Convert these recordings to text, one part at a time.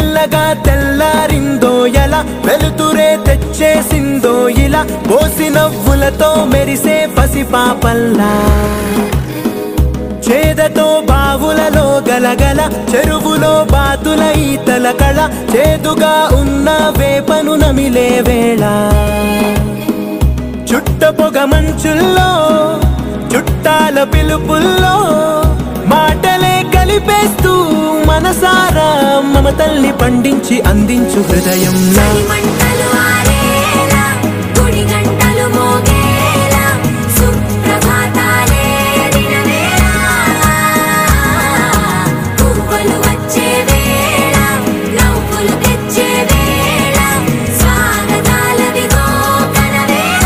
మెల్లగా తెల్లారిందో ఎలా వెలుతురే తెచ్చేసిందో ఇలా పోసి నవ్వులతో మెరిసే పసిపాపల్లా చేదతో బావులలో గలగల చెరువులో బాతుల ఈతల కళ చేదుగా ఉన్న వేపను నమిలే వేళ చుట్ట పొగ మంచుల్లో చుట్టాల పిలుపుల్లో మాటలే కలిపేస్తూ మనసారా మమతల్ని పండించి అందించు హృదయంలా మంటలు ఆరేలా గుడి గంటలు మోగేలా సుప్రభాతాలే దినవేళ పువ్వులు వచ్చే వేళ నవ్వులు తెచ్చే వేళ స్వాగతాలవిగో కనవేళ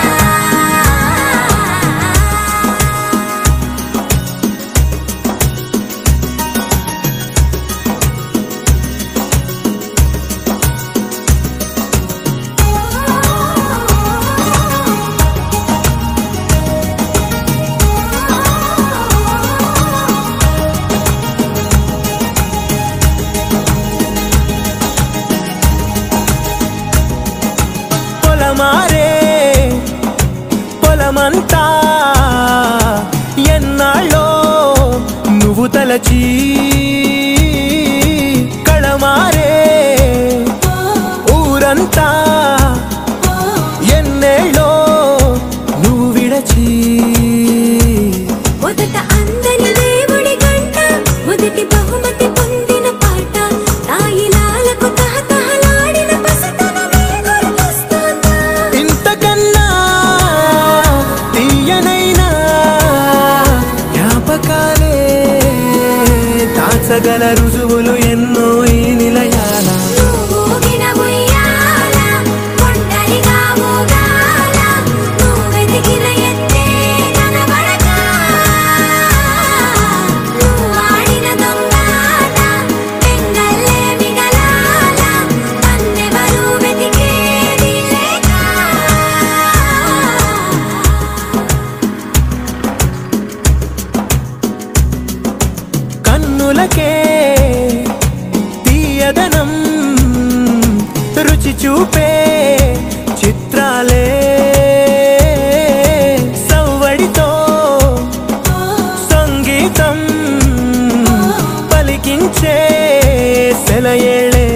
పొలమారే పొలమంతా ఎన్నాళ్ళో నువ్వు తలచి కళమారే ఊరంతా ఎన్నేళ్ళో నువ్వు విడచి మొదట అందని దేవుడి గంట మొదటి బహుమతి పొందిన పాట తాయిలాలకు తహతహలాడిన పసితనమే గుర్తొస్తోందా ఇంతకన్నా తీయనైనా జ్ఞాపకాలే దాచగల రుజువులు ఎన్నో ఈ నిలయాల నువ్వు ఊగిన ఉయ్యాల, ఒంటరిగా ఊగాల, నువ్వెదిగిన ఎత్తే కనబడక. నువ్వు ఆడిన దొంగాట, పెంగల్లే మిగలాల, నన్నెవరూ వెతికేది లేక. కన్నులకే తీయదనం రుచి చూపే చిత్రాలే సవ్వడితో సంగీతం పలికించే సెలయేళే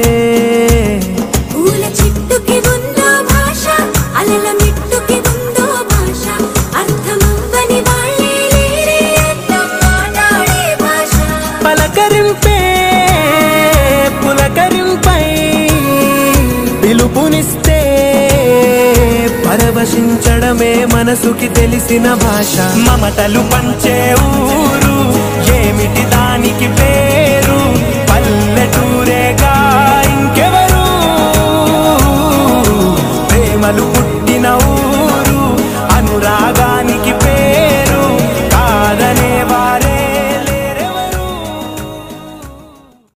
పూల చెట్టుకి ఉందో భాష అలల మిట్టుకి ఉందో భాష అర్థమవ్వని వాళ్ళే లేరే అర్థం మాట్లాడే భాష పలకరింపే పులకరింపై పిలుపునిస్తే పరవశించడమే మనసుకి తెలిసిన భాష మమతలు పంచే ఊరు ఏమిటి దానికి పేరు